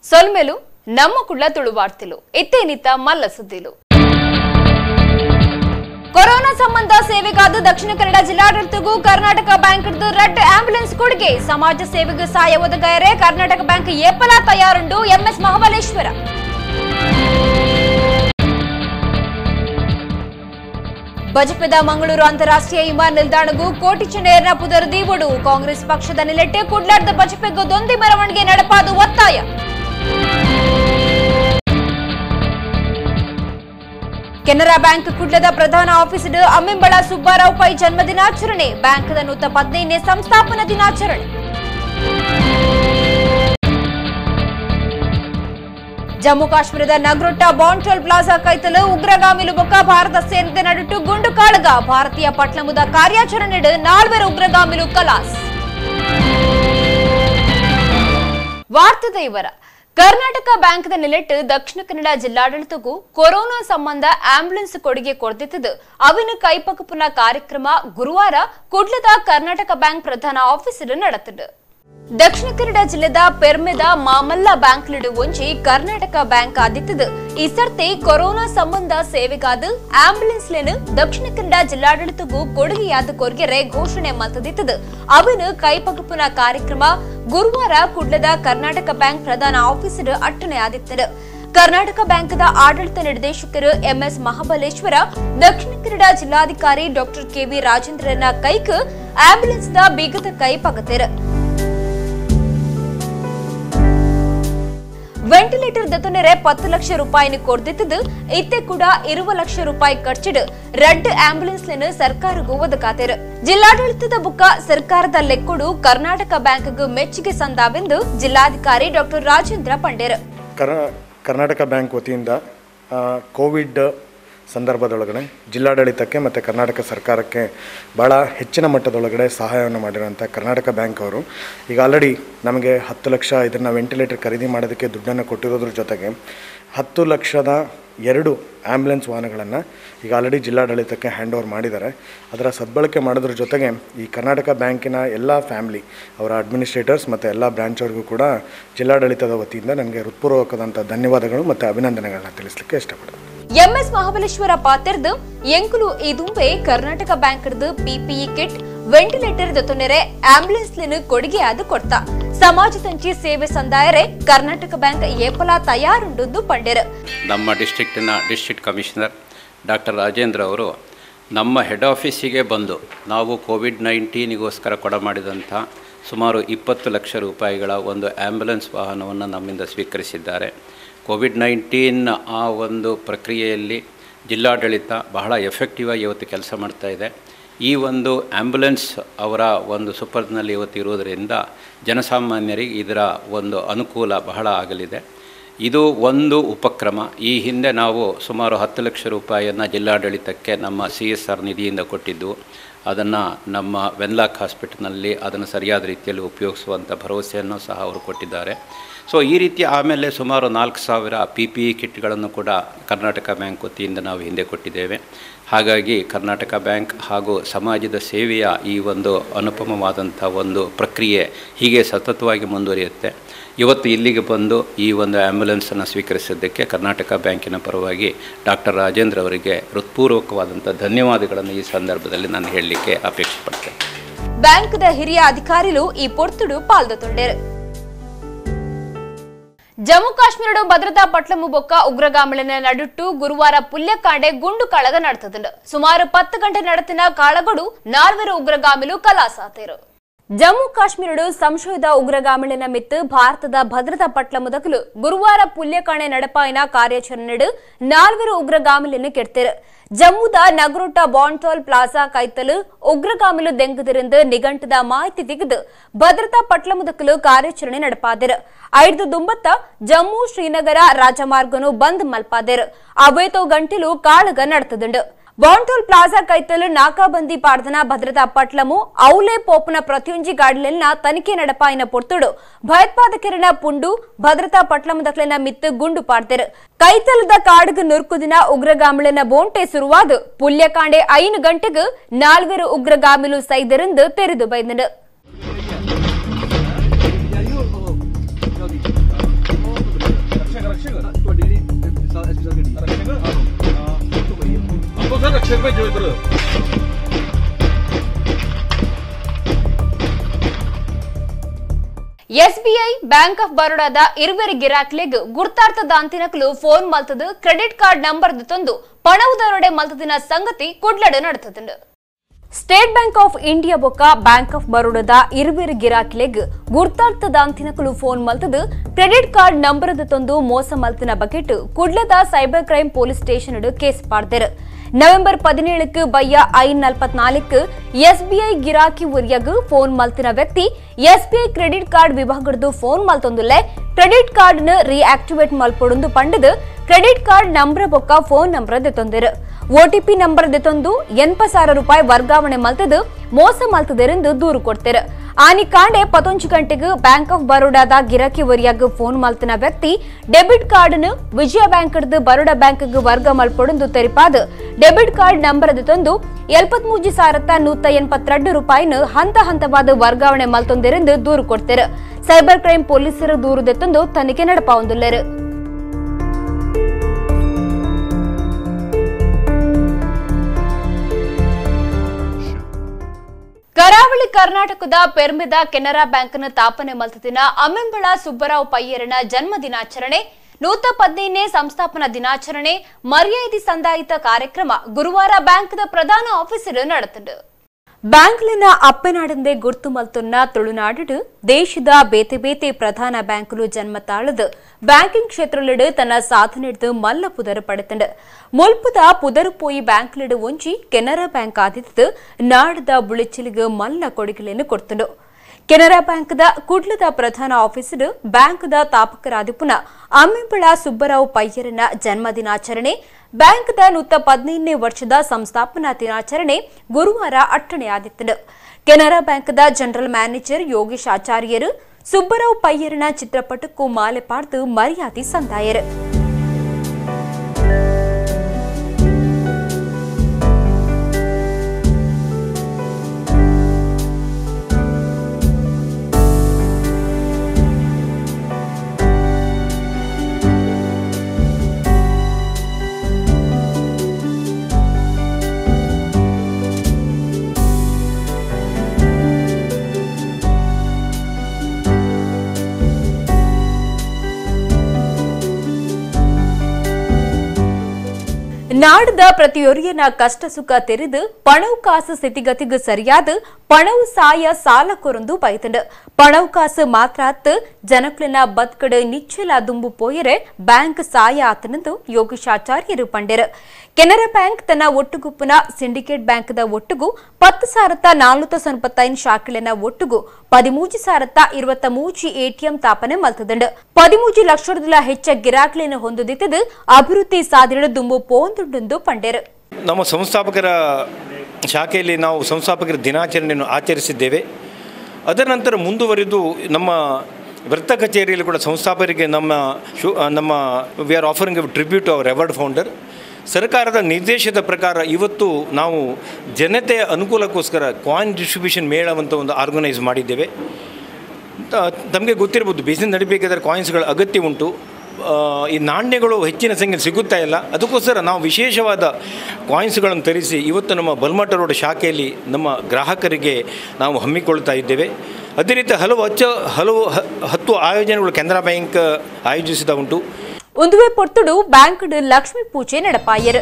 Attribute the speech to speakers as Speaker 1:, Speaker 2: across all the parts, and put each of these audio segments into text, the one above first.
Speaker 1: సొల్మెలు నమ్మకుళ్ళ ತುಳುವಾರ್ತಿಲು ಇತ್ತೇನಿತ್ತ ಮಲ್ಲ ಸುದ್ದಿಲು corona ಸಂಬಂಧ ಸೇವೆಗಾದ ದಕ್ಷಿಣ ಕನ್ನಡ ಜಿಲ್ಲಾಡಳಿತಗೂ ಕರ್ನಾಟಕ ಬ್ಯಾಂಕ್ ರೆಡ್ ಆಂಬ್ಯುಲೆನ್ಸ್ ಕೊಡುಗೆ ಸಮಾಜ ಸೇವೆಗೆ ಸಹಾಯ ಒದಗಾಯರೆ ಕರ್ನಾಟಕ ಬ್ಯಾಂಕ್ ಏಪಲ ತಯಾರುಂಡು ಎಂಎಸ್ ಮಹಾಬಲೇಶ್ವರ ಬಜಪೆದ ಮಂಗಳೂರು ಅಂತಾರಾಷ್ಟ್ರೀಯ ವಿಮಾನ ನಿಲ್ದಾಣಗೂ ಕೋಟಿ ಚೆನ್ನೈರ್ನ ಪುದರ್ ದೀವಡು ಕಾಂಗ್ರೆಸ್ ಪಕ್ಷದ ನಿಲೆಟ್ಟೆ ಕುಡ್ಲಾಡ್ದ ಬಜಪೆಗೂ ದೊಂದಿ ಮೆರವಣಿಗೆ ನಡೆಪಾದು ಒತ್ತಾಯ ಕೆನರಾ ಬ್ಯಾಂಕ್ ಕುಡ್ಲದ ಪ್ರಧಾನ ಆಫೀಸರ್ ಅಮ್ಮಿಂಬಳ ಸುಬ್ಬಾರಾವ್ ಪೈ ಜನ್ಮದಿನಾಚರಣೆ ಬ್ಯಾಂಕ್ದ ನೂತ ಹದಿನೈದನೇ ಸಂಸ್ಥಾಪನಾ ದಿನಾಚರಣೆ ಜಮ್ಮು ಕಾಶ್ಮೀರದ ನಗ್ರೊಟ್ಟ ಬಾಂಟೋಲ್ ಪ್ಲಾಜಾ ಕೈತಲು ಉಗ್ರಗಾಮಿಲು ಬೊಕ್ಕ ಭಾರತ ಸೇನೆ ನಡುಟ್ಟು ಗುಂಡು ಕಾಳಗ ಭಾರತೀಯ ಪಟ್ಲಮುದ ಕಾರ್ಯಾಚರಣೆ ನಾಲ್ವರು ಉಗ್ರಗಾಮಿಲು ಕಲಾಸ್ ವಾರ್ತೆದ ಇವರ ಕರ್ನಾಟಕ ಬ್ಯಾಂಕ್ದ ನಿಲೆಟ್ ದಕ್ಷಿಣ ಕನ್ನಡ ಜಿಲ್ಲಾಡಳಿತಕ್ಕೂ ಕೊರೋನಾ ಸಂಬಂಧ ಆಂಬ್ಯುಲೆನ್ಸ್ ಕೊಡುಗೆ ಕೊಡ್ತಿದ್ದು ಅವಿನ ಕೈಪಕಪುನ ಕಾರ್ಯಕ್ರಮ ಗುರುವಾರ ಕುಡ್ಲದ ಕರ್ನಾಟಕ ಬ್ಯಾಂಕ್ ಪ್ರಧಾನ ಆಫೀಸರ್ ನಡೆತಿದ್ದು ದಕ್ಷಿಣ ಕನ್ನಡ ಜಿಲ್ಲೆದ ಪೆರ್ಮೆದ ಮಾಮಲ್ಲ ಬ್ಯಾಂಕ್ ಲಿಡು ಒಂಜಿ ಕರ್ನಾಟಕ ಬ್ಯಾಂಕ್ ಆದಿತ್ತದು ಈ ಸರ್ತಿ ಕೊರೋನಾ ಸಂಬಂಧ ಸೇವೆಗಾದ ಆಂಬ್ಯುಲೆನ್ಸ್ ಲೇನು ದಕ್ಷಿಣ ಕನ್ನಡ ಜಿಲ್ಲಾಡಳಿತಕ್ಕೂ ಕೊಡುಗೆಯಾದ ಕೊರ್ಗೆರೆ ಘೋಷಣೆ ಮತದಿತ್ತದು ಅವನು ಕೈಪಗಪುನ ಕಾರ್ಯಕ್ರಮ ಗುರುವಾರ ಕುಡ್ಲದ ಕರ್ನಾಟಕ ಬ್ಯಾಂಕ್ ಪ್ರಧಾನ ಆಫೀಸರ್ ಅಟ್ಟಣೆ ಆದಿತ್ತದು ಕರ್ನಾಟಕ ಬ್ಯಾಂಕ್ದ ಆಡಳಿತ ನಿರ್ದೇಶಕರು ಎಂಎಸ್ ಮಹಾಬಲೇಶ್ವರ ದಕ್ಷಿಣ ಕನ್ನಡ ಜಿಲ್ಲಾಧಿಕಾರಿ ಡಾಕ್ಟರ್ ಕೆವಿ ರಾಜೇಂದ್ರನ ಕೈಕ್ ಆಂಬ್ಯುಲೆನ್ಸ್ದ ಬೀಗದ ಕೈ ಪಗತಿರು ವೆಂಟಿಲೇಟರ್ ದತ್ತೊನೆರೆ ಪತ್ತು ಲಕ್ಷ ರೂಪಾಯಿನ ಕೊಡ್ದಿತ್ತದು ಇತ್ತೆ ಕೂಡ ಇರುವ ಲಕ್ಷ ರೂಪಾಯಿ ಖರ್ಚಿಡು ರೆಡ್ ಆಂಬ್ಯುಲೆನ್ಸ್ ಸರ್ಕಾರಗೂ ಒದಗಾತಿರು ಜಿಲ್ಲಾಡಳಿತದ ಬುಕ್ಕ ಸರ್ಕಾರದ ಲೆಕ್ಕೊಡು ಕರ್ನಾಟಕ ಬ್ಯಾಂಕ್ಗೂ ಮೆಚ್ಚುಗೆ ಸಂದಾವೆಂದು ಜಿಲ್ಲಾಧಿಕಾರಿ ಡಾಕ್ಟರ್ ರಾಜೇಂದ್ರ ಪಂಡೇರ್
Speaker 2: ಕರ ಕರ್ನಾಟಕ ಬ್ಯಾಂಕ್ ವತಿಯಿಂದ ಆ, ಕೋವಿಡ್ ಸಂದರ್ಭದೊಳಗಡೆ ಜಿಲ್ಲಾಡಳಿತಕ್ಕೆ ಮತ್ತು ಕರ್ನಾಟಕ ಸರ್ಕಾರಕ್ಕೆ ಭಾಳ ಹೆಚ್ಚಿನ ಮಟ್ಟದೊಳಗಡೆ ಸಹಾಯವನ್ನು ಮಾಡಿರೋಂಥ ಕರ್ನಾಟಕ ಬ್ಯಾಂಕ್ ಅವರು ಈಗ ಆಲ್ರೆಡಿ ನಮಗೆ ಹತ್ತು ಲಕ್ಷ ಇದನ್ನು ವೆಂಟಿಲೇಟರ್ ಖರೀದಿ ಮಾಡೋದಕ್ಕೆ ದುಡ್ಡನ್ನು ಕೊಟ್ಟಿರೋದ್ರ ಜೊತೆಗೆ ಹತ್ತು ಲಕ್ಷದ ಎರಡು ಆ್ಯಂಬುಲೆನ್ಸ್ ವಾಹನಗಳನ್ನು ಈಗ ಆಲ್ರೆಡಿ ಜಿಲ್ಲಾಡಳಿತಕ್ಕೆ ಹ್ಯಾಂಡ್ ಓವರ್ ಮಾಡಿದ್ದಾರೆ ಅದರ ಸದ್ಬಳಕೆ ಮಾಡೋದ್ರ ಜೊತೆಗೆ ಈ ಕರ್ನಾಟಕ ಬ್ಯಾಂಕಿನ ಎಲ್ಲ ಫ್ಯಾಮ್ಲಿ ಅವರ ಅಡ್ಮಿನಿಸ್ಟ್ರೇಟರ್ಸ್ ಮತ್ತು ಎಲ್ಲ ಬ್ರಾಂಚ್ ಅವ್ರಿಗೂ ಕೂಡ ಜಿಲ್ಲಾಡಳಿತದ ವತಿಯಿಂದ ನನಗೆ ಹೃತ್ಪೂರ್ವಕದಂಥ ಧನ್ಯವಾದಗಳು ಮತ್ತು ಅಭಿನಂದನೆಗಳನ್ನ ತಿಳಿಸ್ಲಿಕ್ಕೆ ಇಷ್ಟಪಡ್ತೀನಿ
Speaker 1: ಎಂಎಸ್ ಮಹಾಬಲೇಶ್ವರ ಪಾತೆರ್ದು ಎಂಕುಲು ಇದುಂಬೆ ಕರ್ನಾಟಕ ಬ್ಯಾಂಕ್ದು ಪಿಪಿಇ ಕಿಟ್ ವೆಂಟಿಲೇಟರ್ ದೊತ್ತೊನೆರೆ ಆಂಬ್ಯುಲೆನ್ಸ್ ಲಿನು ಕೊಡುಗೆಯಾದ ಕೊಡ್ತ ಸಮಾಜ ಸಂಚಿ ಸೇವೆ ಸಂದಾಯರೆ ಕರ್ನಾಟಕ ಬ್ಯಾಂಕ್ ಏಪಲ ತಯಾರುಂಡು ಪಂಡೇರ್
Speaker 3: ನಮ್ಮ ಡಿಸ್ಟ್ರಿಕ್ಟಿನ ಡಿಸ್ಟ್ರಿಕ್ಟ್ ಕಮಿಷನರ್ ಡಾಕ್ಟರ್ ರಾಜೇಂದ್ರ ಅವರು ನಮ್ಮ ಹೆಡ್ ಆಫೀಸಿಗೆ ಬಂದು ನಾವು ಕೋವಿಡ್ ನೈನ್ಟೀನಿಗೋಸ್ಕರ ಕೊಡ ಮಾಡಿದಂಥ ಸುಮಾರು ಇಪ್ಪತ್ತು ಲಕ್ಷ ರೂಪಾಯಿಗಳ ಒಂದು ಆ್ಯಂಬುಲೆನ್ಸ್ ವಾಹನವನ್ನು ನಮ್ಮಿಂದ ಸ್ವೀಕರಿಸಿದ್ದಾರೆ ಕೋವಿಡ್ ನೈನ್ಟೀನ್ ಆ ಒಂದು ಪ್ರಕ್ರಿಯೆಯಲ್ಲಿ ಜಿಲ್ಲಾಡಳಿತ ಬಹಳ ಎಫೆಕ್ಟಿವ್ ಆಗಿ ಇವತ್ತು ಕೆಲಸ ಮಾಡ್ತಾ ಇದೆ ಈ ಒಂದು ಆ್ಯಂಬುಲೆನ್ಸ್ ಅವರ ಒಂದು ಸುಪರ್ದ್ನಲ್ಲಿ ಇವತ್ತು ಇರುವುದರಿಂದ ಜನಸಾಮಾನ್ಯರಿಗೆ ಇದರ ಒಂದು ಅನುಕೂಲ ಬಹಳ ಆಗಲಿದೆ ಇದು ಒಂದು ಉಪಕ್ರಮ ಈ ಹಿಂದೆ ನಾವು ಸುಮಾರು ಹತ್ತು ಲಕ್ಷ ರೂಪಾಯಿಯನ್ನು ಜಿಲ್ಲಾಡಳಿತಕ್ಕೆ ನಮ್ಮ ಸಿ ಎಸ್ ಆರ್ ನಿಧಿಯಿಂದ ಕೊಟ್ಟಿದ್ದು ಅದನ್ನು ನಮ್ಮ ವೆನ್ಲಾಕ್ ಹಾಸ್ಪಿಟಲ್ನಲ್ಲಿ ಅದನ್ನು ಸರಿಯಾದ ರೀತಿಯಲ್ಲಿ ಉಪಯೋಗಿಸುವಂಥ ಭರವಸೆಯನ್ನು ಸಹ ಅವರು ಕೊಟ್ಟಿದ್ದಾರೆ ಸೊ ಈ ರೀತಿ ಆಮೇಲೆ ಸುಮಾರು ನಾಲ್ಕು ಸಾವಿರ ಪಿ ಪಿ ಇ ಕಿಟ್ಗಳನ್ನು ಕೂಡ ಕರ್ನಾಟಕ ಬ್ಯಾಂಕ್ ವತಿಯಿಂದ ನಾವು ಹಿಂದೆ ಕೊಟ್ಟಿದ್ದೇವೆ ಹಾಗಾಗಿ ಕರ್ನಾಟಕ ಬ್ಯಾಂಕ್ ಹಾಗೂ ಸಮಾಜದ ಸೇವೆಯ ಈ ಒಂದು ಅನುಪಮವಾದಂಥ ಒಂದು ಪ್ರಕ್ರಿಯೆ ಹೀಗೆ ಸತತವಾಗಿ ಮುಂದುವರಿಯುತ್ತೆ ಇವತ್ತು ಇಲ್ಲಿಗೆ ಬಂದು ಈ ಒಂದು ಆ್ಯಂಬುಲೆನ್ಸನ್ನು ಸ್ವೀಕರಿಸಿದ್ದಕ್ಕೆ ಕರ್ನಾಟಕ ಬ್ಯಾಂಕಿನ ಪರವಾಗಿ ಡಾಕ್ಟರ್ ರಾಜೇಂದ್ರ ಅವರಿಗೆ ಹೃತ್ಪೂರ್ವಕವಾದಂಥ ಧನ್ಯವಾದಗಳನ್ನು ಈ ಸಂದರ್ಭದಲ್ಲಿ ನಾನು ಹೇಳಲಿಕ್ಕೆ ಅಪೇಕ್ಷೆ ಪಡ್ತೇನೆ
Speaker 1: ಬ್ಯಾಂಕ್ದ ಹಿರಿಯ ಅಧಿಕಾರಿಲು ಈ ಪೊರ್ತುಡು ಪಾಲ್ದೊಂಡೇರು ಜಮ್ಮು ಕಾಶ್ಮೀರ ಭದ್ರತಾ ಪಟ್ಲಮು ಬೊಕ್ಕ ಉಗ್ರಗಾಮಿಳನ ನಡುಟ್ಟು ಗುರುವಾರ ಪುಲ್ಯಕಾಂಡೆ ಗುಂಡು ಕಾಳಗ ನಡೆತದಂಡು ಸುಮಾರು ಪತ್ತು ಗಂಟೆ ನಡತಿನ ಕಾಳಗಡು ನಾಲ್ವರು ಉಗ್ರಗಾಮಿಲು ಕಲಾಸಾತೇರು ಜಮ್ಮು ಕಾಶ್ಮೀರಡು ಸಂಶಯದ ಉಗ್ರಗಾಮಿಳನ ಮಿತ್ತು ಭಾರತದ ಭದ್ರತಾ ಪಟ್ಲ ಮುದಕಲು ಗುರುವಾರ ಪುಲ್ಯಕಾಣೆ ನಡಪಾಯಿನ ಕಾರ್ಯಾಚರಣೆಡು ನಾಲ್ವರು ಉಗ್ರಗಾಮಿಲನ್ನು ಕೆಡ್ತೇರು ಜಮ್ಮುದ ನಗರೊಟ್ಟ ಬಾಂಟೋಲ್ ಪ್ಲಾಜಾ ಕೈತಲು ಉಗ್ರಗಾಮಿಲು ದೆಂಗದಿರಿಂದ ನಿಘಂಟದ ಮಾಹಿತಿ ತೆಗೆದು ಭದ್ರತಾ ಪಟ್ಲ ಮುದಕಲು ಕಾರ್ಯಾಚರಣೆ ನಡಪಾದರು ಐದು ದುಂಬತ್ತ ಜಮ್ಮು ಶ್ರೀನಗರ ರಾಜಮಾರ್ಗನು ಬಂದ್ ಮಲ್ಪಾದರು ಅವೇತೋ ಗಂಟೆಲು ಕಾಳಗ ನಡೆತದುಂಡು ಬಾಂಟೋಲ್ ಪ್ಲಾಜಾ ಕೈತಲು ನಾಕಾಬಂದಿ ಪಾಡ್ದನ ಭದ್ರತಾ ಪಟ್ಲಮು ಔಲೆ ಪೋಪನ ಪ್ರತಿಯೊಂಜಿ ಗಾಡಿಲೆಲ್ನ ತನಿಖೆ ನಡಪಾಯಿನ ಪೊರ್ತುಡು ಭಯೋತ್ಪಾದಕರನ ಪುಂಡು ಭದ್ರತಾ ಪಟ್ಲಮ ದಕ್ಲೆನ ಮಿತ್ತು ಗುಂಡು ಪಾಡ್ದರು ಕೈತಲದ ಕಾಡುಗು ನುರ್ಕುದಿನ ಉಗ್ರಗಾಮಿಳನ ಬೋಂಟೆ ಸುರುವಾದು ಪುಲ್ಯಕಾಂಡೆ ಐನು ಗಂಟೆಗೂ ನಾಲ್ವರು ಉಗ್ರಗಾಮಿಲು ಸೈದರಿಂದ ತೆರೆದು ಬೈದನು
Speaker 4: ಲಕ್ಷ ರೂಪಾಯಿ ಜೋಯಿದ್ರು
Speaker 1: ಎಸ್ಬಿಐ ಬ್ಯಾಂಕ್ ಆಫ್ ಬರೋಡಾದ ಇರುವೆರಿ ಗಿರಾಕ್ಲೆಗ್ ಗುರ್ತಾರ್ಥ ದಾಂತಿನಕಲು ಫೋನ್ ಮಲ್ತದು ಕ್ರೆಡಿಟ್ ಕಾರ್ಡ್ ನಂಬರ್ ತಂದು ಪಣವುದರೊಡೆ ಮಲ್ತದಿನ ಸಂಗತಿ ಕುಡ್ಲಡು ನಡೆತದುಂಡು ಸ್ಟೇಟ್ ಬ್ಯಾಂಕ್ ಆಫ್ ಇಂಡಿಯಾ ಬೊಕ್ಕ ಬ್ಯಾಂಕ್ ಆಫ್ ಬರೋಡಾದ ಇರುವೆರಿ ಗಿರಾಕ್ಲೆಗ್ ಗುರ್ತಾರ್ಥ ದಾಂತಿನಕಲು ಫೋನ್ ಮಲ್ತದು ಕ್ರೆಡಿಟ್ ಕಾರ್ಡ್ ನಂಬರ್ ತಂದು ಮೋಸ ಮಲ್ತಿನ ಬಕೆಟ್ ಕುಡ್ಲದ cyber crime police station case ಪಾಡ್ದೆರು ನವೆಂಬರ್ பதினேழுக்கு பையா ஐன் நாற்பತ್ನಾಲ್ಕು ಎಸ್ಬಿಐ ಗಿರಾಕಿ ಉರಿಯಗ್ ಫೋನ್ ಮಲ್ತಿನ ವ್ಯಕ್ತಿ ಎಸ್ಬಿಐ ಕ್ರೆಡಿಟ್ ಕಾರ್ಡ್ ವಿಭಾಗದ್ದು ಫೋನ್ ಮಲ್ತೊಂದುಲ್ಲೆ ಕ್ರೆಡಿಟ್ ಕಾರ್ಡ್ ನ ರಿಆಕ್ಟಿವೇಟ್ ಮಲ್ಪೊಡುಂದು ಪಂಡದು ಕ್ರೆಡಿಟ್ ಕಾರ್ಡ್ ನಂಬರ್ ಬೊಕ್ಕ ಫೋನ್ ನಂಬರ್ ದೆತೊಂದಿರು ಓಟಿಪಿ ನಂಬರ್ ದೆತೊಂದು ಎನ್ಪ ಸಾವಿರ ರೂಪಾಯಿ ವರ್ಗಾವಣೆ ಮಲ್ತದು ಮೋಸ ಮಲ್ತದೆರೆಂದು ದೂರು ಕೊಡ್ತಿರು ಆನಿ ಕಾಂಡೆ ಪತೊಂಚು ಗಂಟೆಗೆ ಬ್ಯಾಂಕ್ ಆಫ್ ಬರೋಡಾದ ಗಿರಾಕಿ ವರಿಯಾಗ ಫೋನ್ ಮಲ್ತಿನ ವ್ಯಕ್ತಿ ಡೆಬಿಟ್ ಕಾರ್ಡ್ ನು ವಿಜಯ ಬ್ಯಾಂಕ್ ಬರೋಡಾ ಬ್ಯಾಂಕ್ ವರ್ಗ ಮಲ್ಪೊಡುಂದು ತೆರಿಪಾದ ಡೆಬಿಟ್ ಕಾರ್ಡ್ ನಂಬರ್ ತಂದು ಎಲ್ಪತ್ಮೂಜಿ ಸಾವಿರದ ನೂತ ಎನ್ಪತ್ತೆರಡು ರೂಪಾಯಿನ ಹಂತ ಹಂತವಾದ ವರ್ಗಾವಣೆ ಮಲ್ತೊಂದಿರೆಂದು ದೂರು ಕೊಡ್ತಿರು ಸೈಬರ್ ಕ್ರೈಮ್ ಪೊಲೀಸರು ದೂರು ದೆತ್ತೊಂದು ತನಿಖೆ ನಡಪಾವೊಂದುಲ್ಲೆರು ಕರಾವಳಿ ಕರ್ನಾಟಕದ ಪೆರ್ಮಿದ ಕೆನರಾ ಬ್ಯಾಂಕ್ನ ತಾಪನೆ ಮಲ್ತದಿನ ಅಮ್ಮೆಂಬಳ ಸುಬ್ಬರಾವ್ ಪಯ್ಯರನ ಜನ್ಮ ದಿನಾಚರಣೆ ನೂತ ಪದ್ನೈದನೇ ಸಂಸ್ಥಾಪನಾ ದಿನಾಚರಣೆ ಮರ್ಯಾದಿ ಸಂದಾಯಿತ ಕಾರ್ಯಕ್ರಮ ಗುರುವಾರ ಬ್ಯಾಂಕ್ದ ಪ್ರಧಾನ ಆಫೀಸರ್ ನಡೆತಂಡು ಬ್ಯಾಂಕ್ಲಿನ ಅಪ್ಪನಾಡಂದೆ ಗುರ್ತು ಮಲ್ತುನ್ನ ತುಳುನಾಡು ದೇಶದ ಬೇತೆ ಬೇತೆ ಪ್ರಧಾನ ಬ್ಯಾಂకులు ಜನ್ಮ ತಾಳದು ಬ್ಯಾಂಕಿಂಗ್ ಕ್ಷೇತ್ರಲಿಡು ತನ್ನ ಸಾಧನೆಡ್ದು ಮಲ್ಲ ಪುದರು ಪಡೆತಂಡು ಮುಲ್ಪುದ ಪುದರು ಪೋಯಿ ಬ್ಯಾಂಕ್ಲಿಡು ಒಂಜಿ ಕೆನರಾ ಬ್ಯಾಂಕ್ ಆದಿತ್ತು ನಾಡದ ಬುಳಿಚಿಲಿಗೆ ಮಲ್ಲ ಕೊಡುಗೆಲೆಯನ್ನು ಕೊಡ್ತಂಡು ಕೆನರಾ ಬ್ಯಾಂಕ್ದ ಕುಡ್ಲದ ಪ್ರಧಾನ ಆಫೀಸರ್ ಬ್ಯಾಂಕ್ದ ತಾಪಕರಾದಿಪುನ ಅಮ್ಮೆಂಬಳ ಸುಬ್ಬರಾವ್ ಪಯ್ಯರನ ಜನ್ಮ ದಿನಾಚರಣೆ ಬ್ಯಾಂಕ್ದ ನೂತ ಪದಿನೈದನೇ ವರ್ಷದ ಸಂಸ್ಥಾಪನಾ ದಿನಾಚರಣೆ ಗುರುವಾರ ಅಟ್ಟಣೆಯಾದಿತ್ತು ಕೆನರಾ ಬ್ಯಾಂಕ್ದ ಜನರಲ್ ಮ್ಯಾನೇಜರ್ ಯೋಗೇಶ್ ಆಚಾರ್ಯರು ಸುಬ್ಬರಾವ್ ಪಯ್ಯರನ ಚಿತ್ರಪಟಕ್ಕೂ ಮಾಲೆ ಪಾಡ್ದು ಮರ್ಯಾದೆ ಸಂದಾಯರು ನಾಡದ ಪ್ರತಿಯೊರಿಯನ ಕಷ್ಟ ಸುಖ ತೆರೆದು ಪಣವು ಕಾಸು ಸ್ಥಿತಿಗತಿಗೆ ಸರಿಯಾದ ಪಣವು ಸಾಯ ಸಾಲ ಕೊರಂದು ಬೈತಂಡು ಪಣವು ಕಾಸು ಮಾತ್ರ ಅತ್ತು ಜನಕ್ಲನ ಬತ್ಕಡು ನಿಚ್ಚಲ ದುಂಬು ಪೋಯರೆ ಬ್ಯಾಂಕ್ ಸಾಯ ಆತನೆಂದು ಯೋಗೇಶ್ ಆಚಾರ್ಯರು ಪಂಡೆರು ಕೆನರಾ ಬ್ಯಾಂಕ್ ತನ್ನ ಒಟ್ಟುಗುಪ್ಪುನ ಸಿಂಡಿಕೇಟ್ ಬ್ಯಾಂಕ್ದ ಒಟ್ಟುಗು ಪತ್ತು ಸಾವಿರದ ನಾನೂತ ಸೊನ್ಪತ್ತೈದು ಶಾಖೆಲಿನ ಒಟ್ಟುಗು ಪದಿಮೂಜಿ ಸಾವಿರದ ಇರುವತ್ತ ಮೂಜಿ ಎಟಿಎಂ ತಾಪನೆ ಮಲ್ತದಂಡು ಪದಿಮೂಜಿ ಲಕ್ಷದಲ ಹೆಚ್ಚ ಗಿರಾಕ್ಲಿನ ಹೊಂದುದಿತ್ತದು ಅಭಿವೃದ್ಧಿ ಸಾಧನೆ ದುಂಬು ಪೋಂದುಂಡು ಪಂಡೆರು
Speaker 5: ನಮ್ಮ ಸಂಸ್ಥಾಪಕರ ಶಾಖೆಯಲ್ಲಿ ನಾವು ಸಂಸ್ಥಾಪಕರ ದಿನಾಚರಣೆಯನ್ನು ಆಚರಿಸಿದ್ದೇವೆ ಅದರ ನಂತರ ಮುಂದುವರಿದು ನಮ್ಮ ವೃತ್ತ ಕಚೇರಿಯಲ್ಲಿ ಕೂಡ ಸಂಸ್ಥಾಪಕರಿಗೆ ನಮ್ಮ ಶು ನಮ್ಮ we are offering tribute our revered founder ಸರ್ಕಾರದ ನಿರ್ದೇಶದ ಪ್ರಕಾರ ಇವತ್ತು ನಾವು ಜನತೆಯ ಅನುಕೂಲಕ್ಕೋಸ್ಕರ ಕಾಯಿನ್ ಡಿಸ್ಟ್ರಿಬ್ಯೂಷನ್ ಮೇಳವಂತ ಒಂದು ಆರ್ಗನೈಸ್ ಮಾಡಿದ್ದೇವೆ ತಮಗೆ ಗೊತ್ತಿರ್ಬೋದು ಬಿಸಿನೆಸ್ ನಡಿಬೇಕಾದ್ರೆ ಕಾಯಿನ್ಸ್ಗಳ ಅಗತ್ಯ ಉಂಟು ಆ, ಈ ನಾಣ್ಯಗಳು ಹೆಚ್ಚಿನ ಸಂಖ್ಯೆ ಸಿಗುತ್ತಾ ಇಲ್ಲ ಅದಕ್ಕೋಸ್ಕರ ನಾವು ವಿಶೇಷವಾದ ಕಾಯಿನ್ಸ್ಗಳನ್ನು ತರಿಸಿ ಇವತ್ತು ನಮ್ಮ ಬಲ್ಮಠ ರೋಡ್ ಶಾಖೆಯಲ್ಲಿ ನಮ್ಮ ಗ್ರಾಹಕರಿಗೆ ನಾವು ಹಮ್ಮಿಕೊಳ್ತಾ ಇದ್ದೇವೆ ಅದೇ ರೀತಿ ಹಲವು ಹಚ್ಚ ಹಲವು ಹ- ಹತ್ತು ಆಯೋಜನೆಗಳು ಕೆನರಾ ಬ್ಯಾಂಕ್ ಆಯೋಜಿಸಿದ ಉಂಟು
Speaker 1: ಒಂದುವೆ ಪೊರ್ತುಡು ಬ್ಯಾಂಕ್ ಲಕ್ಷ್ಮಿ ಪೂಜೆ ನಡಪಾಯರು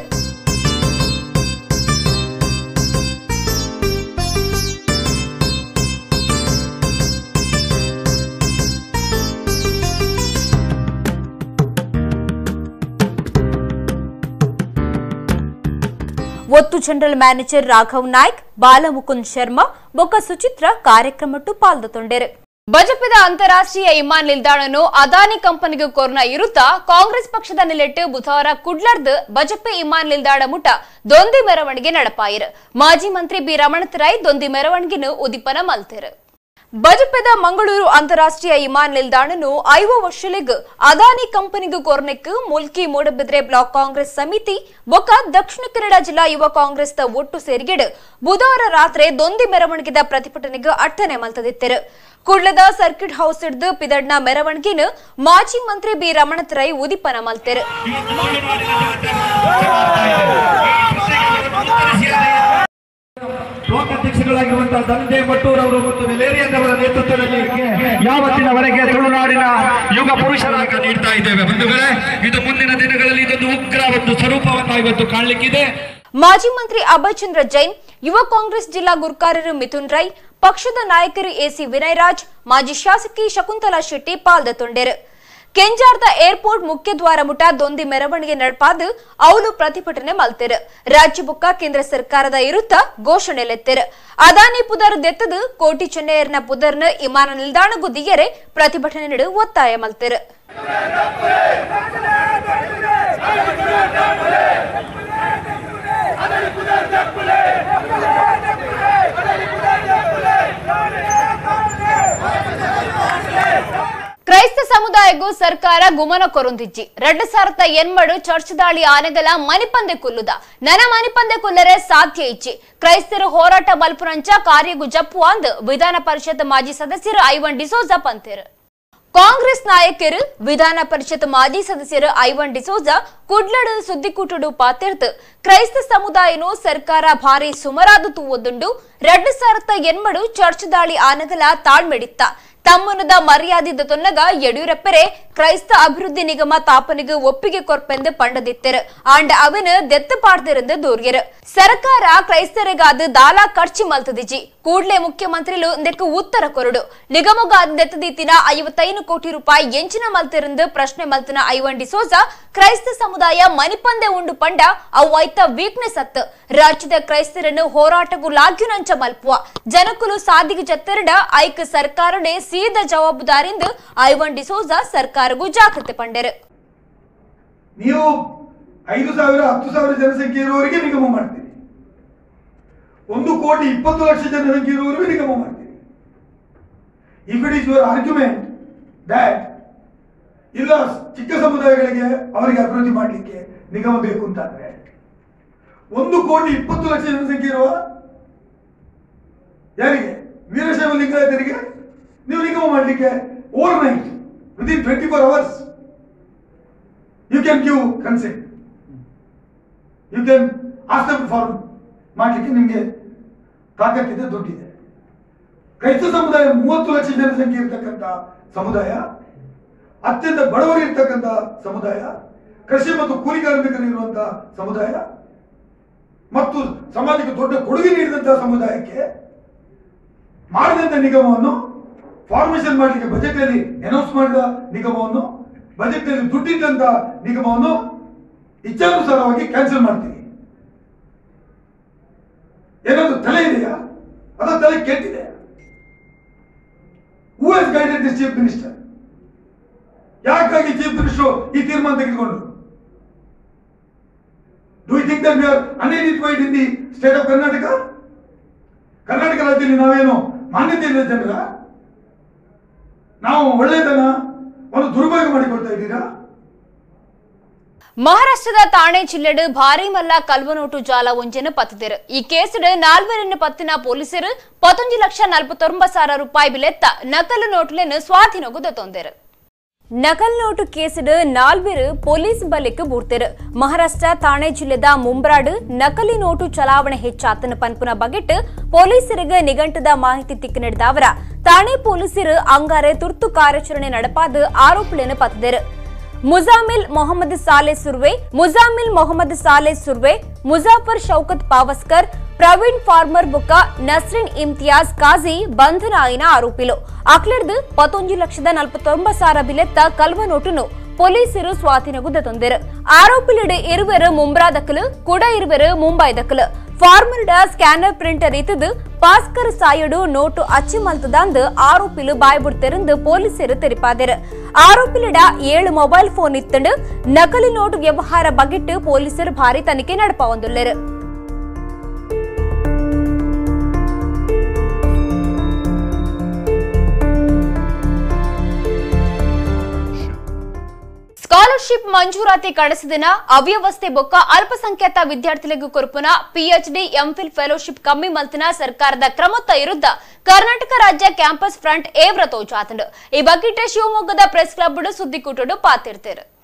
Speaker 1: ಒತ್ತು ಜನರಲ್ ಮ್ಯಾನೇಜರ್ ರಾಘವ್ ನಾಯ್ಕ್ ಬಾಲಮುಕುಂದ್ ಶರ್ಮಾ ಬೊಕ್ಕ ಸುಚಿತ್ರ ಕಾರ್ಯಕ್ರಮಟ್ಟು ಪಾಲ್ಗೊಂಡರು ಬಜಪದ ಅಂತಾರಾಷ್ಟ್ರೀಯ ವಿಮಾನ ನಿಲ್ದಾಣನು ಅದಾನಿ ಕಂಪನಿಗೆ ಕೊರೋನಾ ಇರುತ್ತಾ ಕಾಂಗ್ರೆಸ್ ಪಕ್ಷದ ನಿಲೆಟ್ಟು ಬುಧವಾರ ಕುಡ್ಲರ್ದು ಬಜಪೆ ವಿಮಾನ ನಿಲ್ದಾಣ ಮುಟ ದೊಂದಿ ಮೆರವಣಿಗೆ ನಡಪಾಯಿರು ಮಾಜಿ ಮಂತ್ರಿ ಬಿ ರಮಣತರಾಯ್ ದೊಂದಿ ಮೆರವಣಿಗೆನು ಉದಿಪನ ಮಲ್ತೇರು ಬಜಪೆದ ಮಂಗಳೂರು ಅಂತಾರಾಷ್ಟ್ರೀಯ ವಿಮಾನ ನಿಲ್ದಾಣನು ಐವ ವರ್ಷಲಿಗ್ ಅದಾನಿ ಕಂಪನಿಗೂ ಕೊರ್ನೆಕ್ ಮುಲ್ಕಿ ಮೂಡಬಿದ್ರೆ ಬ್ಲಾಕ್ ಕಾಂಗ್ರೆಸ್ ಸಮಿತಿ ಬೊಕ್ಕ ದಕ್ಷಿಣ ಕನ್ನಡ ಜಿಲ್ಲಾ ಯುವ ಕಾಂಗ್ರೆಸ್ ಒಟ್ಟು ಸೇರಿಗೆಡು ಬುಧವಾರ ರಾತ್ರಿ ದೊಂದಿ ಮೆರವಣಿಗೆದ ಪ್ರತಿಭಟನೆಗೆ ಅಟ್ಟನೆ ಮಲ್ತದಿತ್ತರು ಕುಡ್ಲದ ಸರ್ಕಿಟ್ ಹೌಸ್ ಹಿಡ್ದು ಪಿದಡ್ನ ಮೆರವಣಿಗೆನ ಮಾಜಿ ಮಂತ್ರಿ ಬಿ ರಮಣತರೈ ಉದಿಪನ ಮಲ್ತೆರು
Speaker 4: ಬ್ಲಾಕ್ ಅಧ್ಯಕ್ಷಗಳಾಗಿರುವಂತಹ ದಂಡೆ ಮಟ್ಟೂರ್ ಅವರು ಮತ್ತು ವೆಲೇರಿಯನ್ ಅವರ ನೇತೃತ್ವದಲ್ಲಿ ಯಾವತ್ತಿನವರೆಗೆ ತುಳುನಾಡಿನ ಯುಗ ಪುರುಷರಾಗ ನೀಡ್ತಾ ಇದ್ದೇವೆ ಬಂಧುಗಳೇ ಇದು ಮುಂದಿನ ದಿನಗಳಲ್ಲಿ ಇದೊಂದು ಉಗ್ರ ಒಂದು ಸ್ವರೂಪವನ್ನ ಇವತ್ತು ಕಾಣಲಿಕ್ಕಿದೆ
Speaker 1: ಮಾಜಿ ಮಂತ್ರಿ ಅಭಯ್ ಚಂದ್ರ ಜೈನ್ ಯುವ ಕಾಂಗ್ರೆಸ್ ಜಿಲ್ಲಾ ಗುರುಕಾರರು ಮಿಥುನ್ ರೈ ಪಕ್ಷದ ನಾಯಕರು ಎಸಿ ವಿನಯ್ ರಾಜ್ ಮಾಜಿ ಶಾಸಕಿ ಶಕುಂತಲಾ ಶೆಟ್ಟಿ ಪಾಲ್ದ ತೊಂಡರು ಕೆಂಜಾರ್ದ ಏರ್ಪೋರ್ಟ್ ಮುಖ್ಯ ದ್ವಾರ ಮುಟ ದೊಂದಿ ಮೆರವಣಿಗೆ ನಡ್ಪಾದು ಅವಳು ಪ್ರತಿಭಟನೆ ಮಲ್ತೆರು ರಾಜ್ಯ ಬುಕ್ಕ ಕೇಂದ್ರ ಸರ್ಕಾರದ ವಿರುದ್ಧ ಘೋಷಣೆಲೆತ್ತೆರು ಅದಾನಿ ಪುದರ್ ದೆತ್ತದು ಕೋಟಿ ಚೆನ್ನೈಯರ್ನ ಪುದರ್ನ ವಿಮಾನ ನಿಲ್ದಾಣ ಗುದ್ದಿಗೆರೆ ಪ್ರತಿಭಟನೆ ನಡು ಒತ್ತಾಯ ಮಲ್ತೆರು ಕ್ರೈಸ್ತ ಸಮುದಾಯಗೂ ಸರ್ಕಾರ ಗುಮನ ಕೊರೊಂದಿಜ್ಜಿ ரெண்டு சாரத்த எண்மடு சர்ச் ದಾಳಿ ಆನೆಗಲ ಮನಿಪಂದೆ ಕುಲ್ಲುದ ನನ ಮನಿಪಂದೆ ಕುಲ್ಲರೆ ಸಾಧ್ಯ ಇಚ್ಚಿ ಕ್ರೈಸ್ತರು ಹೋರಾಟ ಮಲ್ಪುರಂಚ ಕಾರ್ಯಗು ಜಪ್ಪು ಅಂದ್ ವಿಧಾನ ಪರಿಷತ್ ಮಾಜಿ ಸದಸ್ಯರು ಐವನ್ ಡಿಸೋಜ ಪಂತೇರು ಕಾಂಗ್ರೆಸ್ ನಾಯಕರು ವಿಧಾನ ಪರಿಷತ್ ಮಾಜಿ ಸದಸ್ಯರು ಐವನ್ ಡಿಸೋಜ ಕುಡ್ಲಡು ಸುದ್ದಿಕೂಟಡು ಪಾತಿರ್ತು ಕ್ರೈಸ್ತ ಸಮುದಾಯನು ಸರ್ಕಾರ ಭಾರಿ ಸುಮರಾದು ತೂವೊಂದುಂಡು ரெண்டு சாரத்த எண்மடு ಚರ್ಚ್ ದಾಳಿ ಆನಗಲ ತಾಳ್ಮೆಡಿತ್ತ ತಮ್ಮನದ ಮರ್ಯಾದಿದ ತೊನ್ನಗ ಯಡಿಯೂರಪ್ಪರೇ ಕ್ರೈಸ್ತ ಅಭಿವೃದ್ಧಿ ನಿಗಮ ತಾಪನೆಗೆ ಒಪ್ಪಿಗೆ ಕೊರ್ಪೆಂದು ಪಂಡದಿತ್ತೆರು ಆಂಡ ಅವನು ದೆತ್ತು ಪಾಡ್ದಿರಂದು ದೂರ್ಯರು ಸರ್ಕಾರ ಕ್ರೈಸ್ತರಿಗಾದ ದಾಲ ಖರ್ಚು ಮಲ್ತದಿಜಿ ಕೂಡ್ಲೆ ಮುಖ್ಯಮಂತ್ರಿಲು ಇಂದಕ್ಕೆ ಉತ್ತರ ಕೊರಡು ನಿಗಮಗಾದ ದೆತ್ತದಿತ್ತಿನ ಐವತ್ತೈದು ಕೋಟಿ ರೂಪಾಯಿ ಎಂಚಿನ ಮಲ್ತಿರಂದು ಪ್ರಶ್ನೆ ಮಲ್ತಿನ ಐವನ್ ಡಿಸೋಜ ಕ್ರೈಸ್ತ ಸಮುದಾಯ ಮನಿಪಂದೆ ಉಂಡು ಪಂಡ ಅವು ಐತ ವೀಕ್ನೆಸ್ ಅತ್ತು ರಾಜ್ಯದ ಕ್ರೈಸ್ತರನ್ನು ಹೋರಾಟಗೂ ಲಾಗ್ಯುನಂಚ ಮಲ್ಪುವ ಜನಕುಲು ಸಾದಿಗೆ ಜತ್ತೆರಡ ಐಕ್ ಸರ್ಕಾರನೇ ಸೀದ ಜವಾಬ್ದಾರಿಂದ ಐವನ್ ಡಿಸೋಜ ಸರ್ಕಾರಗೂ ಜಾಗೃತಿ ಪಂಡೆರು
Speaker 6: ನೀವು ಐದು ಸಾವಿರ ಹತ್ತು ಸಾವಿರ ಜನಸಂಖ್ಯೆ ಇರುವವರಿಗೆ ನಿಗಮ ಮಾಡ್ತೀರಿ ಒಂದು ಕೋಟಿ ಇಪ್ಪತ್ತು ಲಕ್ಷ ಜನಸಂಖ್ಯೆ ಇರುವವರೆಗೂ ನಿಗಮ ಮಾಡ್ತೀರಿ if it is your argument that ಇಲ್ಲ ಚಿಕ್ಕ ಸಮುದಾಯಗಳಿಗೆ ಅವರಿಗೆ ಅಭಿವೃದ್ಧಿ ಮಾಡಲಿಕ್ಕೆ ನಿಗಮ ಬೇಕು ಅಂತಾದ್ರೆ ಒಂದು ಕೋಟಿ ಇಪ್ಪತ್ತು ಲಕ್ಷ ಜನಸಂಖ್ಯೆ ಇರುವ ಯಾರಿಗೆ ವೀರಶೈವ ಲಿಂಗಾಯತರಿಗೆ ನೀವು ನಿಗಮ ಮಾಡಲಿಕ್ಕೆ overnight within twenty four hours you can give consent you can as ದಮ್ ಫಾರ್ಮ್ ಮಾಡಲಿಕ್ಕೆ ನಿಮಗೆ ತಾಕತ್ತಿದೆ ದುಡ್ಡಿದೆ ಕ್ರೈಸ್ತ ಸಮುದಾಯ ಮೂವತ್ತು ಲಕ್ಷ ಜನಸಂಖ್ಯೆ ಇರ್ತಕ್ಕಂಥ ಸಮುದಾಯ ಅತ್ಯಂತ ಬಡವರು ಇರ್ತಕ್ಕಂಥ ಸಮುದಾಯ ಕೃಷಿ ಮತ್ತು ಕೂಲಿ ಕಾರ್ಮಿಕರು ಇರುವಂತಹ ಸಮುದಾಯ ಮತ್ತು ಸಮಾಜಕ್ಕೆ ದೊಡ್ಡ ಕೊಡುಗೆ ನೀಡಿದಂತಹ ಸಮುದಾಯಕ್ಕೆ ಮಾಡಿದಂಥ ನಿಗಮವನ್ನು ಫಾರ್ಮೇಶನ್ ಮಾಡಲಿಕ್ಕೆ ಬಜೆಟ್ ಅಲ್ಲಿ ಅನೌನ್ಸ್ ಮಾಡಿದ ನಿಗಮವನ್ನು ಬಜೆಟ್ ನಲ್ಲಿ ದುಡ್ಡಿದ್ದಂತ ನಿಗಮವನ್ನು ಇಚ್ಛಾನುಸಾರವಾಗಿ ಕ್ಯಾನ್ಸಲ್ ಮಾಡ್ತೀವಿ ಏನಾದ್ರು ತಲೆ ಇದೆಯಾ ಅದ ತಲೆ ಕೆಟ್ಟಿದೆ who has guided this chief minister ಯಾಕಾಗಿ ಚೀಫ್ ಮಿನಿಸ್ಟರ್ ಈ ತೀರ್ಮಾನ ತೆಗೆದುಕೊಂಡ್ರು do you think that we are unidentified in the state of Karnataka Karnataka ರಾಜ್ಯದಲ್ಲಿ ನಾವೇನು ಮಾನ್ಯತೆ ಇಲ್ಲ ಜನರ ನಾವು ಒಳ್ಳೆಯದನ್ನ ಒಂದು ದುರುಪಯೋಗ ಮಾಡಿಕೊಳ್ತಾ ಇದ್ದೀರಾ
Speaker 1: ಮಹಾರಾಷ್ಟ್ರದ ತಾಣೆ ಜಿಲ್ಲೆಡು ಭಾರಿ ಮಲ್ಲ ಕಲ್ವನೋಟು ಜಾಲ ಒಂಜೆನು ಪತ್ತಿದರು ಈ ಕೇಸಿಡು ನಾಲ್ವರನ್ನು ಪತ್ತಿನ ಪೊಲೀಸರು ಪತ್ತೊಂದು ಲಕ್ಷ ನಲವತ್ತೊಂಬತ್ತು ಸಾವಿರ ರೂಪಾಯಿ ಬಿಲೆತ್ತ ನಕಲು ನೋಟುలను ಸ್ವಾಧೀನಗೂ ತೊಂದರು ನಕಲ್ ನೋಟು ಕೇಸಿಡು ನಾಲ್ವರು ಪೊಲೀಸ್ ಬಲಿಕ್ ಬೂರ್ತೆರು ಮಹಾರಾಷ್ಟ್ರ ತಾಣೆ ಜಿಲ್ಲೆದ ಮುಂಬ್ರಾಡು ನಕಲಿ ನೋಟು ಚಲಾವಣೆ ಹೆಚ್ಚಾತನ ಪನ್ಪುನ ಬಗೆಟ್ ಪೊಲೀಸರಿಗೆ ನಿಘಂಟದ ಮಾಹಿತಿ ತಿಕ್ಕ ನೀಡಿದ ಅವರ ತಾಣೆ ಪೊಲೀಸರು ಅಂಗಾರೆ ತುರ್ತು ಕಾರ್ಯಾಚರಣೆ ನಡಪಾದ ಆರೋಪಗಳನ್ನು ಪತ್ತಿದರು ಮುಜಾಮಿಲ್ ಮೊಹಮ್ಮದ್ ಸಾಲೆ ಸುರ್ವೆ ಮುಜಾಮಿಲ್ ಮೊಹಮ್ಮದ್ ಸಾಲೆ ಸುರ್ವೆ ಮುಜಾಫರ್ ಶೌಕತ್ ಪಾವಸ್ಕರ್ ಪ್ರವೀಣ್ ಫಾರ್ಮರ್ ಬುಕ್ಕ ನಸ್ರಿನ್ ಇಮ್ತಿಯಾಜ್ ಕಾಜಿ ಬಂಧನ ಆಯ್ನ ಆರೋಪಿಲು ಅಕ್ಲೆಡ್ದು ಪತ್ತೊಂದು ಲಕ್ಷದ ನಲವತ್ತೊಂಬತ್ತು ಸಾವಿರ ಬಿಲೆತ್ತ ಕಲ್ವ ನೋಟುನು ಪೊಲೀಸರು ಸ್ವಾಧೀನಗುದ ತೊಂದರು ಆರೋಪಿಲಿಡು ಇರುವರು ಮುಂಬ್ರಾ ದಕ್ಕಲು ಕೂಡ ಇರುವರು ಮುಂಬೈ ದಕ್ಕಲು ಫಾರ್ಮರ್ಡ ಸ್ಕ್ಯಾನರ್ ಪ್ರಿಂಟರ್ ಇತ್ತದು பாஸ்கர் சாயடு நோட்டு அச்சு மல்ತದಾಂದು ಆರೋಪಿಲು ಬಾಯ್ಬಿಡ್ತಿರಂದು ಪೊಲೀಸರು ತೆರಿಪಾದರು ಆರೋಪಿಲಿಡ ಏಳು ಮೊಬೈಲ್ ಫೋನ್ ಇತ್ತಂಡು ನಕಲಿ ನೋಟು ವ್ಯವಹಾರ ಬಗೆಟ್ಟು ಪೊಲೀಸರು ಭಾರಿ ತನಿಖೆ ನಡಪ ಒಂದುಳ್ಳರು ಸ್ಕಾಲರ್ಶಿಪ್ ಮಂಜೂರಾತಿ ಕಡಸಿದಿನ ಅವ್ಯವಸ್ಥೆ ಬೊಕ್ಕ ಅಲ್ಪಸಂಖ್ಯಾತ ವಿದ್ಯಾರ್ಥಿಗಳಿಗೂ ಕೊರಪುನ ಪಿಎಚ್ಡಿ ಎಂಫಿಲ್ ಫೆಲೋಶಿಪ್ ಕಮ್ಮಿ ಮಲ್ತಿನ ಸರ್ಕಾರದ ಕ್ರಮದ ವಿರುದ್ಧ ಕರ್ನಾಟಕ ರಾಜ್ಯ ಕ್ಯಾಂಪಸ್ ಫ್ರಂಟ್ ಏವ್ರ ತೋಜಾತಂಡು ಈ ಬಗ್ಗಿಟ್ಟ ಶಿವಮೊಗ್ಗದ ಪ್ರೆಸ್ ಕ್ಲಬ್ ಸುದ್ದಿಕೂಟಡು ಪಾತಿರ್ತಾರೆ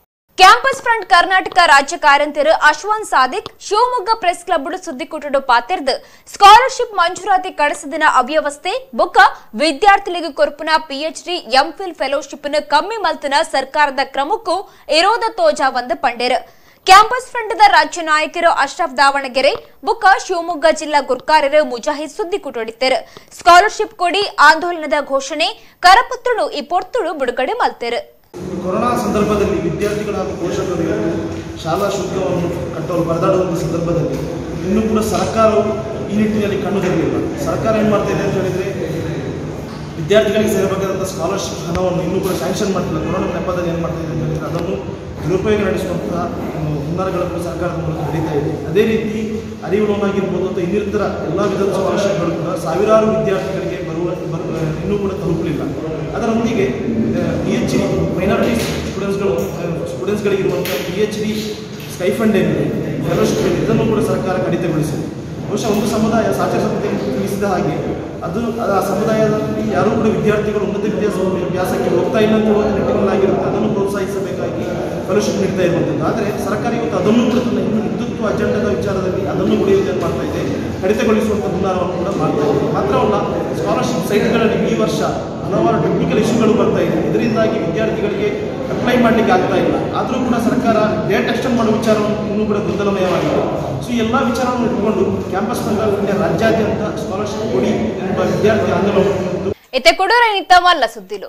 Speaker 1: ಕ್ಯಾಂಪಸ್ ಫ್ರಂಟ್ ಕರ್ನಾಟಕ ರಾಜ್ಯ ಕಾರ್ಯಂತರ ಅಶ್ವಂತ್ ಸಾದಿಕ್ ಶಿವಮೊಗ್ಗ ಪ್ರೆಸ್ ಕ್ಲಬ್ ಸುದ್ದಿಕೂಟಡು ಪಾತಿರ್ದು ಸ್ಕಾಲರ್ಶಿಪ್ ಮಂಜೂರಾತಿ ಕಡಸದಿನ ಅವ್ಯವಸ್ಥೆ ಬೊಕ್ಕ ವಿದ್ಯಾರ್ಥಿಗಳಿಗೆ ಕೊರ್ಪುನ ಪಿಎಚ್ಡಿ ಎಂಫಿಲ್ ಫೆಲೋಶಿಪ್ ಕಮ್ಮಿ ಮಲ್ತನ ಸರ್ಕಾರದ ಕ್ರಮಕ್ಕೂ ಇರೋದ ತೋಜ ಒಂದು ಪಂಡೇರ್ ಕ್ಯಾಂಪಸ್ ಫ್ರಂಟ್ ರಾಜ್ಯ ನಾಯಕರು ಅಶ್ರಫ್ ದಾವಣಗೆರೆ ಬುಕ್ಕ ಶಿವಮೊಗ್ಗ ಜಿಲ್ಲಾ ಗುರ್ಕಾರರು ಮುಜಾಹಿದ್ ಸುದ್ದಿ ಕುಟೊಡಿತರು ಸ್ಕಾಲರ್ಶಿಪ್ ಕೊಡಿ ಆಂದೋಲನದ ಘೋಷಣೆ ಕರಪತ್ರನು ಈ ಪೊರ್ತುಳು ಬಿಡುಗಡೆ ಮಲ್ತೇರು
Speaker 7: ಕೊರೋನಾ ಸಂದರ್ಭದಲ್ಲಿ ವಿದ್ಯಾರ್ಥಿಗಳು ಹಾಗೂ ಪೋಷಕರು ಇವತ್ತು ಶಾಲಾ ಶುಲ್ಕವನ್ನು ಕಟ್ಟಲು ಪರದಾಡುವಂಥ ಸಂದರ್ಭದಲ್ಲಿ ಇನ್ನೂ ಕೂಡ ಸರ್ಕಾರವು ಈ ನಿಟ್ಟಿನಲ್ಲಿ ಕಣ್ಣು ತೆರೆದಿಲ್ಲ ಸರ್ಕಾರ ಏನು ಮಾಡ್ತಾ ಇದೆ ಅಂತ ಹೇಳಿದರೆ ವಿದ್ಯಾರ್ಥಿಗಳಿಗೆ ಸೇರಬೇಕಾದಂಥ ಸ್ಕಾಲರ್ಶಿಪ್ ಹಣವನ್ನು ಇನ್ನೂ ಕೂಡ ಸ್ಯಾಂಕ್ಷನ್ ಮಾಡ್ತಿಲ್ಲ ಕೊರೋನಾ ನೆಪದಲ್ಲಿ ಏನು ಮಾಡ್ತಾ ಇದೆ ಅಂತ ಹೇಳಿದರೆ ಅದನ್ನು ದುರುಪಯೋಗ ನಡೆಸುವಂತಹ ಒಂದು ಹುನ್ನಾರಗಳು ಕೂಡ ಸರ್ಕಾರದ ಮೂಲಕ ನಡೀತಾ ಇದೆ ಅದೇ ರೀತಿ ಅರಿವು ಲೋನ್ ಆಗಿರ್ಬೋದು ಅಥವಾ ಇನ್ನಿತರ ಎಲ್ಲ ವಿಧದ ಸ್ಕಾಲರ್ಶಿಪ್ಗಳು ಕೂಡ ಸಾವಿರಾರು ವಿದ್ಯಾರ್ಥಿಗಳಿಗೆ ಬರುವ ಬರು ಇನ್ನೂ ಕೂಡ ತಲುಪಲಿಲ್ಲ ಅದರೊಂದಿಗೆ ಪಿ ಎಚ್ ಡಿ ಮೈನಾರಿಟಿ ಸ್ಟೂಡೆಂಟ್ಸ್ಗಳು ಸ್ಟೂಡೆಂಟ್ಸ್ಗಳಿಗಿರುವಂಥ ಪಿ ಎಚ್ ಡಿ ಸ್ಕೈಫಂಡ್ ಏನಿದೆ ಫೆಲೋಶಿಪ್ ಏನಿದೆ ಇದನ್ನು ಕೂಡ ಸರ್ಕಾರ ಕಡಿತಗೊಳಿಸಿದೆ ಬಹುಶಃ ಒಂದು ಸಮುದಾಯ ಸಾಚರ ಸಮಿತಿ ತಿಳಿಸಿದ ಹಾಗೆ ಅದು ಆ ಸಮುದಾಯದಲ್ಲಿ ಯಾರೂ ಕೂಡ ವಿದ್ಯಾರ್ಥಿಗಳು ಉನ್ನತ ವಿದ್ಯಾಸ ವ್ಯಾಸಕ್ಕೆ ಹೋಗ್ತಾ ಇಲ್ಲ ಅಂತ ಹೇಳುವ ನಿಟ್ಟಿನಲ್ಲಾಗಿರುತ್ತೆ ಅದನ್ನು ಪ್ರೋತ್ಸಾಹಿಸಬೇಕಾಗಿ ಫೆಲೋಶಿಪ್ ನೀಡ್ತಾ ಇರುವಂಥದ್ದು ಆದರೆ ಸರ್ಕಾರ ಇವತ್ತು ಅದನ್ನು ಕೂಡ ತನ್ನ ಹಿಂದೂ ಹಿಂದುತ್ವ ಅಜೆಂಡದ ವಿಚಾರದಲ್ಲಿ ಅದನ್ನು ಕೂಡ ಯೋಜನೆ ಮಾಡ್ತಾ ಇದೆ ಕಡಿತಗೊಳಿಸುವಂಥ ಹುನ್ನಾರವನ್ನು ಕೂಡ ಮಾಡ್ತಾ ಇದೆ ಮಾತ್ರವಲ್ಲ ಸ್ಕಾಲರ್ಶಿಪ್ ಸೈಟ್ಗಳಲ್ಲಿ ಈ ವರ್ಷ ಹಲವಾರು ಟೆಕ್ನಿಕಲ್ ಇಶ್ಯೂಗಳು ಬರ್ತಾ ಇದೆ ಇದರಿಂದಾಗಿ ವಿದ್ಯಾರ್ಥಿಗಳಿಗೆ ಅಪ್ಲೈ ಮಾಡಲಿಕ್ಕೆ ಆಗ್ತಾ ಇಲ್ಲ ಆದರೂ ಕೂಡ ಸರ್ಕಾರ ಡೇಟ್ ಎಕ್ಸ್ಟೆಂಡ್ ಮಾಡುವ ವಿಚಾರವನ್ನು ಇನ್ನೂ ಕೂಡ ಗೊಂದಲಮಯವಾಗಿದೆ ಸೊ ಈ ಎಲ್ಲ ವಿಚಾರವನ್ನು ಇಟ್ಕೊಂಡು ಕ್ಯಾಂಪಸ್ ಇಂಡಿಯಾ ರಾಜ್ಯಾದ್ಯಂತ ಸ್ಕಾಲರ್ಶಿಪ್ ಕೊಡಿ ಎಂಬ ವಿದ್ಯಾರ್ಥಿ ಆಂದೋಲನವನ್ನು
Speaker 1: ಇತ್ತೆ ಕೊಡೂರ ನಿತ್ತ ಮಲ್ಲ ಸುದ್ದಿಲು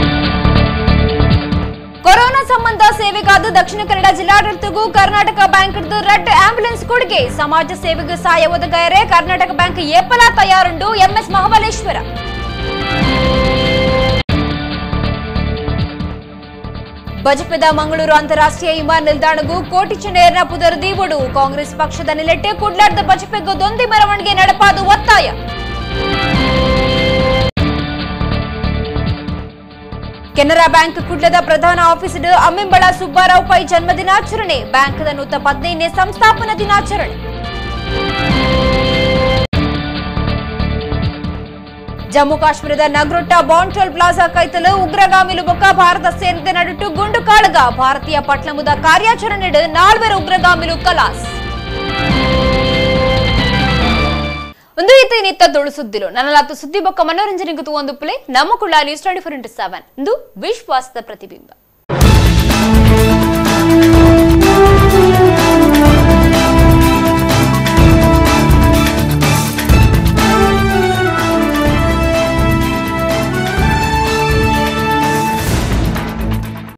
Speaker 1: ಕೊರೋನಾ ಸಂಬಂಧ ಸೇವೆಗಾದ ದಕ್ಷಿಣ ಕನ್ನಡ ಜಿಲ್ಲಾಡಳಿತಗೂ ಕರ್ನಾಟಕ ಬ್ಯಾಂಕ್ ರೆಡ್ ಆಂಬ್ಯುಲೆನ್ಸ್ ಕೊಡುಗೆ ಸಮಾಜ ಸೇವೆಗೆ ಸಹಾಯ ಒದಗಾಯರೆ ಕರ್ನಾಟಕ ಬ್ಯಾಂಕ್ ಏಪಲ ತಯಾರುಂಡು ಎಂಎಸ್ ಮಹಾಬಲೇಶ್ವರ ಬಜಪೆದ ಮಂಗಳೂರು ಅಂತಾರಾಷ್ಟ್ರೀಯ ವಿಮಾನ ನಿಲ್ದಾಣಗೂ ಕೋಟಿ ಚೆನ್ನೈರ್ನ ಪುದರದಿ ಒಡು ಕಾಂಗ್ರೆಸ್ ಪಕ್ಷದ ನಿಲೆಟ್ಟೆ ಕುಡ್ಲಾಡ್ದ ಬಜಪೆಗೂ ದೊಂದಿ ಮೆರವಣಿಗೆ ನಡೆಪಾದು ಒತ್ತಾಯ ಕೆನರಾ ಬ್ಯಾಂಕ್ ಕುಡ್ಲದ ಪ್ರಧಾನ ಆಫೀಸರ್ ಅಮ್ಮಿಂಬಳ ಸುಬ್ಬಾರಾವ್ ಪೈ ಜನ್ಮದಿನಾಚರಣೆ ಬ್ಯಾಂಕ್ದ ನೂತ ಹದಿನೈದನೇ ಸಂಸ್ಥಾಪನಾ ದಿನಾಚರಣೆ ಜಮ್ಮು ಕಾಶ್ಮೀರದ ನಗ್ರೊಟ್ಟ ಬಾಂಡ್ಚೋಲ್ ಪ್ಲಾಜಾ ಕೈತಲು ಉಗ್ರಗಾಮಿಲು ಬೊಕ್ಕ ಭಾರತ ಸೇನೆದ ನಡುಟು ಗುಂಡು ಕಾಳಗ ಭಾರತೀಯ ಪಟ್ಲಮುದ ಕಾರ್ಯಾಚರಣೆ ನಾಲ್ವರು ಉಗ್ರಗಾಮಿಲು ಕಲಾಸ್ ಒಂದು ರೀತಿ ನಿತ್ತ ದೊಳು ಸುದ್ದಿಲು ನನ್ನಲಾತು ಸುದ್ದಿ ಬೊಕ್ಕ ಮನೋರಂಜನೆಗೂ ಒಂದು ಪ್ಲೇ ನಮ್ಮ ಕುಳ್ಳ news twenty four into seven ಇದು ವಿಶ್ವಾಸದ ಪ್ರತಿಬಿಂಬ